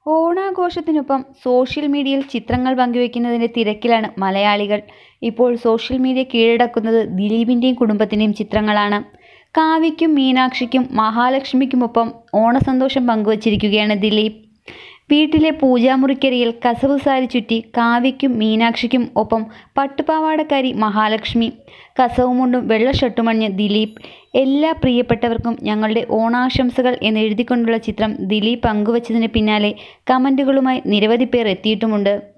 ഓണാഘോഷത്തിനൊപ്പം social മീഡിയയിൽ ചിത്രങ്ങൾ പങ്കുവയ്ക്കുന്നതിൻ്റെ തിരക്കിലാണ് മലയാളികൾ ഇപ്പോൾ സോഷ്യൽ മീഡിയ കീഴടക്കുന്നത് ദിലീപിൻ്റെയും കുടുംബത്തിൻ്റെയും ചിത്രങ്ങളാണ് കാവ്യയ്ക്കും മീനാക്ഷിക്കും മഹാലക്ഷ്മിക്കുമൊപ്പം ഓണസന്തോഷം പങ്കുവച്ചിരിക്കുകയാണ് ദിലീപ് വീട്ടിലെ പൂജാമുറിക്കരിയിൽ കസവ് സാരി ചുറ്റി കാവ്യയ്ക്കും മീനാക്ഷിക്കും ഒപ്പം പട്ടുപാവാടക്കാരി മഹാലക്ഷ്മി കസവുമുണ്ടും വെള്ള ഷർട്ടുമണിഞ്ഞ് ദിലീപ് എല്ലാ പ്രിയപ്പെട്ടവർക്കും ഞങ്ങളുടെ ഓണാശംസകൾ എന്നെഴുതിക്കൊണ്ടുള്ള ചിത്രം ദിലീപ് പങ്കുവച്ചതിന് പിന്നാലെ കമൻറ്റുകളുമായി നിരവധി പേർ എത്തിയിട്ടുമുണ്ട്